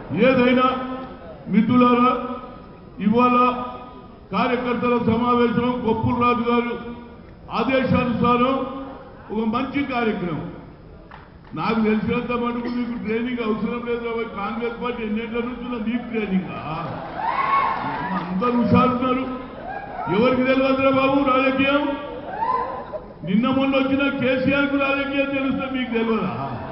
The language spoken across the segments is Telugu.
ఏదైనా మిత్రులారా ఇవాళ కార్యకర్తల సమావేశం కొప్పుల రాజు గారు ఆదేశానుసారం ఒక మంచి కార్యక్రమం నాకు తెలిసినంత మటుకు మీకు ట్రైనింగ్ అవసరం లేదు కాబట్టి కాంగ్రెస్ పార్టీ ఎన్నేళ్ల నుంచి ఉన్న మీకు ట్రైనింగ్ అందరూ హుషారున్నారు ఎవరికి తెలియదురా బాబు రాజకీయం నిన్న మొన్న వచ్చిన కేసీఆర్ కు రాజకీయం తెలిస్తే మీకు తెలియదా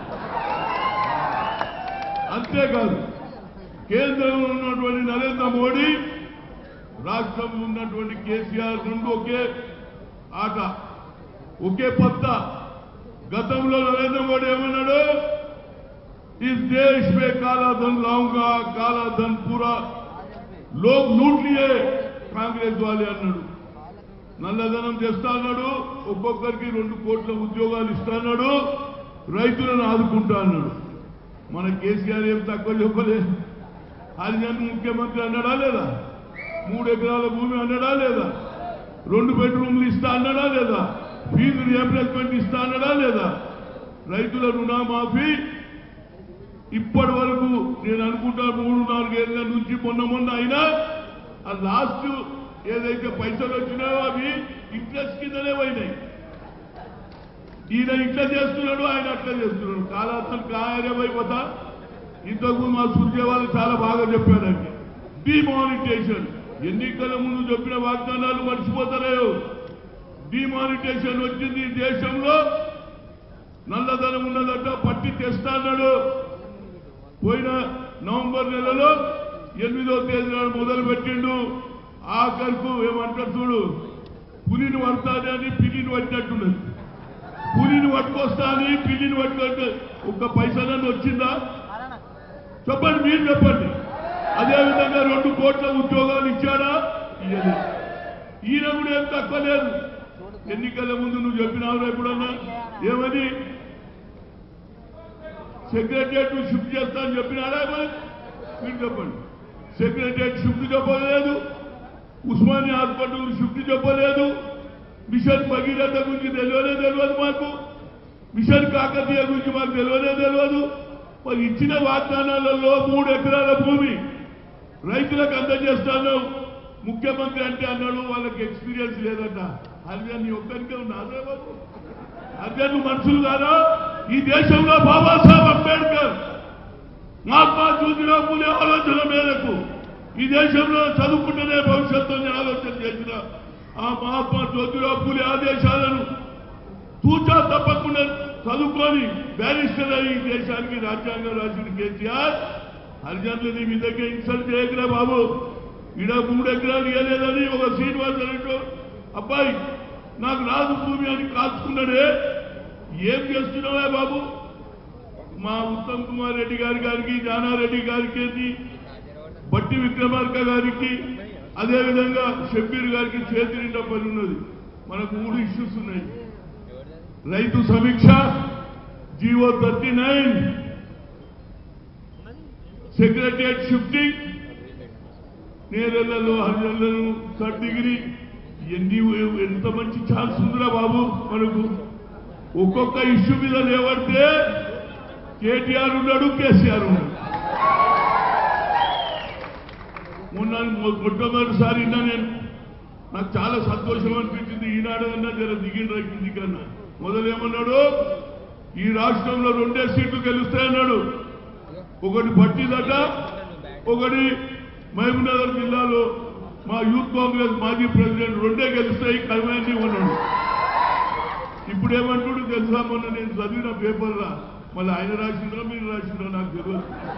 అంతేకాదు కేంద్రంలో ఉన్నటువంటి నరేంద్ర మోడీ రాష్ట్రంలో ఉన్నటువంటి కేసీఆర్ రెండు ఒకే ఆట ఒకే పత్త గతంలో నరేంద్ర మోడీ ఏమన్నాడు ఇస్ దేశ్ మే కాలా ధన్ లాऊंगा కాలా ధన్ పూరా లోక్ లూట్ లియే కాంగ్రెస్ వాళ్ళే అన్నాడు నల్లధనం తెస్తా అన్నాడు ఒక్కొక్కరికి రెండు కోట్ల ఉద్యోగాలు ఇస్తా అన్నాడు రైతులను ఆదుకుంటా అన్నాడు మన కేసీఆర్ ఏం తక్కువ చెప్పలేదు హరిజన్ ముఖ్యమంత్రి అన్నాడా లేదా మూడు ఎకరాల భూమి అన్నాడా లేదా రెండు బెడ్రూమ్లు ఇస్తా అన్నాడా లేదా ఫీజు రియంబర్స్మెంట్ ఇస్తా అన్నాడా లేదా రైతుల రుణమాఫీ ఇప్పటి వరకు నేను అనుకుంటా మూడు నాలుగేళ్ల నుంచి మొన్న మొన్న అయినా ఆ లాస్ట్ ఏదైతే పైసలు వచ్చినాయో అవి ఇంట్రెస్ట్ కిందనే పోయినాయి ఈయన ఇట్లా చేస్తున్నాడు ఆయన అట్లా చేస్తున్నాడు కాలార్థం కాయమైపోతా ఇంతకు మా సూర్య వాళ్ళు చాలా బాగా చెప్పారండి డిమానిటేషన్ ఎన్నికల ముందు చెప్పిన వాగ్దానాలు మర్చిపోతారేయో డిమానిటేషన్ వచ్చింది ఈ దేశంలో నల్లధనం ఉన్నదట పట్టి తెస్తా అన్నాడు పోయిన నవంబర్ నెలలో ఎనిమిదో తేదీ నాడు మొదలు పెట్టిండు ఆఖరుకు ఏమంటారు చూడు పులిని పడతానే అని పిల్లిని పట్టినట్టున్నది పులిని పట్టుకొస్తా అని పిల్లిని పట్టుకుంటే ఒక్క పైసలని వచ్చిందా చెప్పండి మీరు చెప్పండి అదేవిధంగా రెండు కోట్ల ఉద్యోగాలు ఇచ్చాడా ఇయ్యలేదు ఈయన కూడా ఏం తక్కువ లేదు ఎన్నికల ముందు నువ్వు చెప్పినావు ఎప్పుడన్నా ఏమని సెక్రటరియట్ షిఫ్ట్ చేస్తా అని చెప్పినాడా మరి మీరు చెప్పండి సెక్రటరియట్ షిఫ్ట్ చెప్పలేదు ఉస్మానియా హాస్పిటల్ షిఫ్ట్ చెప్పలేదు మిషన్ భగీరథ గురించి తెలియనే తెలియదు మాకు మిషన్ కాకతీయ గురించి మాకు తెలియనే తెలియదు మరి ఇచ్చిన వాగ్దానాలలో మూడు ఎకరాల భూమి రైతులకు అందజేస్తాను ముఖ్యమంత్రి అంటే అన్నాడు వాళ్ళకి ఎక్స్పీరియన్స్ లేదట అది నీ ఒక్కరికే ఉన్నాదే బాబు అదే మనుషులు కాదా ఈ దేశంలో బాబాసాహెబ్ అంబేద్కర్ మహాత్మా జ్యోతిరావు పూలే ఆలోచన మేరకు ఈ దేశంలో చదువుకుంటేనే భవిష్యత్తుని ఆలోచన చేసిన ఆ మహాత్మా జ్యోతిరావు పూలే ఆదేశాలను తూచా తప్పకుండా చదువుకొని బ్యారిస్టర్ అయి ఈ దేశానికి రాజ్యాంగం రాసిన కేసీఆర్ హరిజనులని మీ దగ్గర ఇన్సల్ట్ చేయకరా బాబు ఈడ మూడు ఎకరాలు ఇవ్వలేదని ఒక శ్రీనివాస్ అన్నట్టు అబ్బాయి నాకు రాదు భూమి అని కాచుకున్నాడే ఏం చేస్తున్నావా బాబు మా ఉత్తమ్ కుమార్ రెడ్డి గారి గారికి జానారెడ్డి గారికి బట్టి విక్రమార్క గారికి అదేవిధంగా షబ్బీర్ గారికి చేతి నిండా పని ఉన్నది మనకు మూడు ఇష్యూస్ ఉన్నాయి రైతు సమీక్ష GO thirty nine secretariat shifting నేరెళ్లలో హరిజనులను థర్డ్ డిగ్రీ ఎన్ని ఎంత మంచి ఛాన్స్ ఉందిరా బాబు మనకు ఒక్కొక్క ఇష్యూ మీద లేవడితే కేటీఆర్ ఉన్నాడు కేసీఆర్ ఉన్నాడు మొన్న మొ- మొట్టమొదటిసారి విన్నా నేను నాకు చాలా సంతోషం అనిపించింది ఈనాడు అన్నా జర దిగిండ్రా కింది కన్నా మొదలేమన్నాడు ఈ రాష్ట్రంలో రెండే సీట్లు గెలుస్తాయన్నాడు ఒకటి పట్టిదట ఒకటి మహబూబ్నగర్ జిల్లాలో మా యూత్ కాంగ్రెస్ మాజీ ప్రెసిడెంట్ రెండే గెలుస్తాయి కల్మాన్ని ఉన్నాడు ఇప్పుడు ఏమంటాడు తెలుసా మొన్న నేను చదివిన పేపర్లా మళ్ళీ ఆయన రాసిండ్రా మీరు రాసిండ్రా నాకు తెలియదు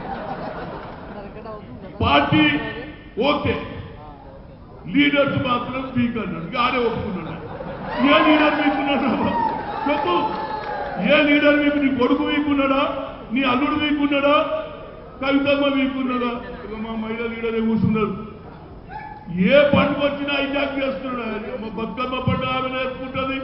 పార్టీ ఓకే లీడర్స్ మాత్రం వీక్ అన్నాడు ఇంకా ఆడే ఒప్పుకున్నాడు ఏ లీడర్ వీకున్నాడా చెప్పు ఏ లీడర్ వీక్ నీ కొడుకు వీకున్నాడా నీ అల్లుడు వీకున్నాడా కవితమ్మ వీకున్నాడా ఇక మా మహిళా లీడరే కూర్చున్నారు ఏ పండుగ వచ్చినా హైజాక్ చేస్తున్నాడు మా బతుకమ్మ పండుగ ఆమె నేర్చుకుంటుంది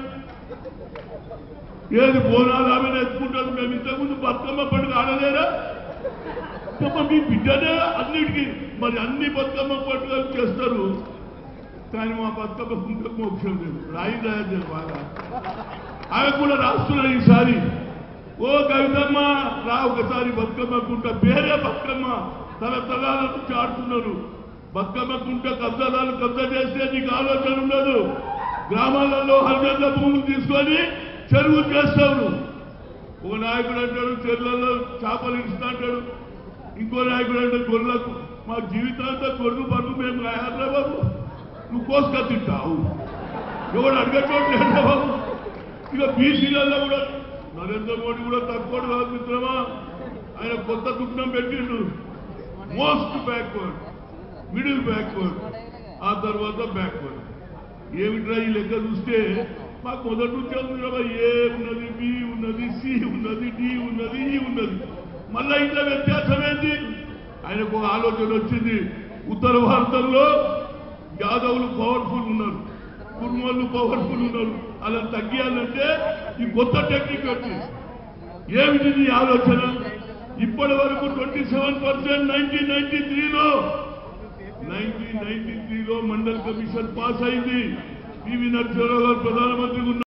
ఏది బోనాలు ఆమె నేర్చుకుంటుంది మేము ఇంతకుముందు బతుకమ్మ పండుగ ఆడలేరా తప్ప మీ బిడ్డనే అన్నిటికీ మరి అన్ని బతుకమ్మ పండుగలు చేస్తారు కానీ మా బతుకమ్మ కుంట మోక్షం లేదు రాయి రాయలేదు బాగా ఆమె కూడా రాస్తున్నారు ఈసారి ఓ కవితమ్మ రా ఒకసారి బతుకమ్మ కుంట పేరే బతుకమ్మ తన తలాల నుంచి ఆడుతున్నారు బతుకమ్మకుంటే కబ్జాదాలు కబ్జా చేస్తే నీకు ఆలోచన ఉండదు గ్రామాలలో హరిజన్ల భూములు తీసుకొని చెరువు చేస్తావు ఒక నాయకుడు అంటాడు చెరువులలో చేపలు ఇస్తా అంటాడు ఇంకో నాయకుడు అంటే గొర్రెలకు మా జీవితాంతా గొర్రెలు పనులు మేము రాయాలా బాబు నువ్వు కోసుక తింటావు ఎవడు అడగటోడు లేదా బాబు ఇక బీసీలలో కూడా నరేంద్ర మోడీ కూడా తక్కువ కాదు మిత్రమా ఆయన కొత్త దుఃఖం పెట్టిండు మోస్ట్ బ్యాక్వర్డ్ మిడిల్ బ్యాక్వర్డ్ ఆ తర్వాత బ్యాక్వర్డ్ ఏమిట్రా ఈ లెక్క చూస్తే మాకు మొదటి నుంచే ఉంది కదా ఏ ఉన్నది బి ఉన్నది సి ఉన్నది డి ఉన్నది ఈ ఉన్నది మళ్ళా ఇంట్లో వ్యత్యాసం ఏంటి ఆయనకు ఒక ఆలోచన వచ్చింది ఉత్తర భారతంలో యాదవులు పవర్ఫుల్ ఉన్నారు కుర్మలు పవర్ఫుల్ ఉన్నారు అలా తగ్గియాలంటే ఈ కొత్త టెక్నిక్ వచ్చింది ఏమిటి నీ ఆలోచన ఇప్పటి వరకు twenty seven percent nineteen ninety త్రీలో నైన్టీన్ నైన్టీ త్రీలో మండల్ కమిషన్ పాస్ అయింది పివి నరసింహరావు గారు ప్రధానమంత్రి ఉన్నారు